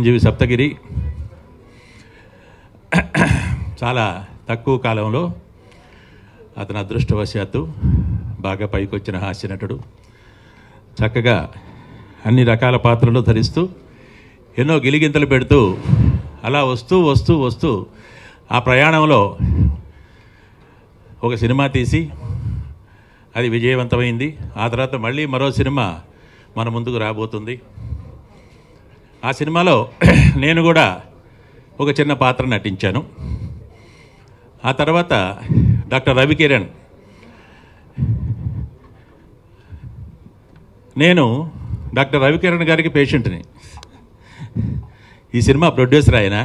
చిరంజీవి సప్తగిరి చాలా తక్కువ కాలంలో అతని అదృష్టవశాత్తు బాగా పైకొచ్చిన హాస్యనటుడు చక్కగా అన్ని రకాల పాత్రలు ధరిస్తూ ఎన్నో గిలిగింతలు పెడుతూ అలా వస్తూ వస్తూ వస్తూ ఆ ప్రయాణంలో ఒక సినిమా తీసి అది విజయవంతమైంది ఆ తర్వాత మళ్ళీ మరో సినిమా మన ముందుకు రాబోతుంది ఆ సినిమాలో నేను కూడా ఒక చిన్న పాత్ర నటించాను ఆ తర్వాత డాక్టర్ రవికిరణ్ నేను డాక్టర్ రవికిరణ్ గారికి పేషెంట్ని ఈ సినిమా ప్రొడ్యూసర్ ఆయన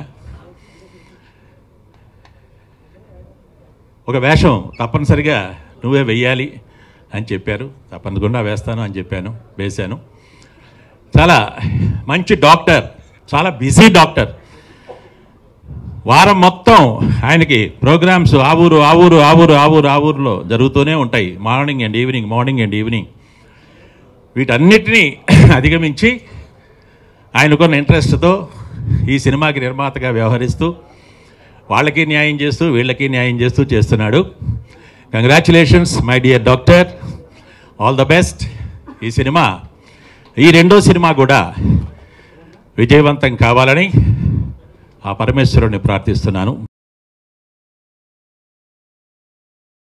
ఒక వేషం తప్పనిసరిగా నువ్వే వెయ్యాలి అని చెప్పారు తప్పకుండా వేస్తాను అని చెప్పాను వేశాను చాలా మంచి డాక్టర్ చాలా బిజీ డాక్టర్ వారం మొత్తం ఆయనకి ప్రోగ్రామ్స్ ఆ ఊరు ఆ ఊరు ఆ ఊరు ఆ ఊరు ఆ ఊరులో జరుగుతూనే ఉంటాయి morning and evening morning and evening వీటన్నిటినీ అధిగమించి ఆయనకున్న ఇంట్రెస్ట్తో ఈ సినిమాకి నిర్మాతగా వ్యవహరిస్తూ వాళ్ళకి న్యాయం చేస్తూ వీళ్ళకి న్యాయం చేస్తూ చేస్తున్నాడు congratulations my dear doctor all the best ఈ సినిమా ఈ రెండో సినిమా కూడా విజయవంతం కావాలని ఆ పరమేశ్వరుని ప్రార్థిస్తున్నాను